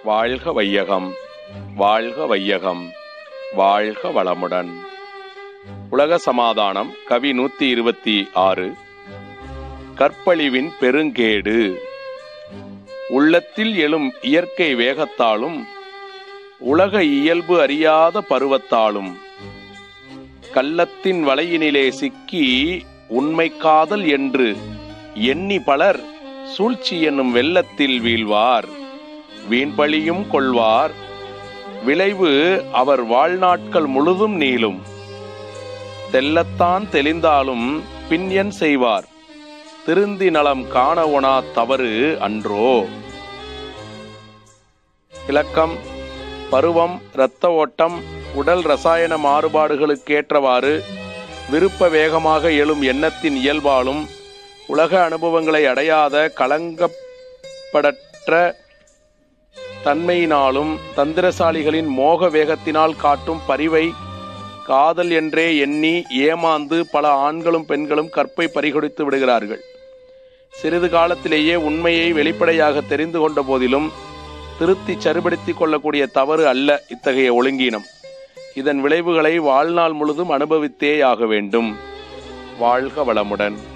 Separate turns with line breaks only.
வாழ்க வையகம் வாழ்க வையகம் வாழ்க வளமுடன் உலக சமாதானம் கவி நூத்தி இருபத்தி ஆறு கற்பழிவின் பெருங்கேடு உள்ளத்தில் எழும் இயற்கை வேகத்தாலும் உலக இயல்பு அறியாத பருவத்தாலும் கள்ளத்தின் வலையினிலே சிக்கி உண்மை காதல் என்று எண்ணி பலர் சூழ்ச்சி என்னும் வெள்ளத்தில் வீழ்வார் வீண்பழியும் கொள்வார் விளைவு அவர் வாழ்நாட்கள் முழுதும் நீளும் தெல்லத்தான் தெளிந்தாலும் பின் என் செய்வார் திருந்தி நலம் காண ஒணா தவறு அன்றோ இலக்கம் பருவம் இரத்த ஓட்டம் உடல் ரசாயன மாறுபாடுகளுக்கேற்றவாறு விருப்ப வேகமாக எழும் எண்ணத்தின் இயல்பாலும் உலக அனுபவங்களை அடையாத களங்கப்படற்ற தன்மையினாலும் தந்திரசாலிகளின் மோக வேகத்தினால் காட்டும் பரிவை காதல் என்றே எண்ணி ஏமாந்து பல ஆண்களும் பெண்களும் கற்பை பறிகொடுத்து விடுகிறார்கள் சிறிது காலத்திலேயே உண்மையை வெளிப்படையாக தெரிந்து கொண்ட போதிலும் திருத்தி சரிபடுத்திக் கொள்ளக்கூடிய தவறு அல்ல இத்தகைய ஒழுங்கீனம் இதன் விளைவுகளை வாழ்நாள் முழுதும் அனுபவித்தேயாக வேண்டும் வாழ்க வளமுடன்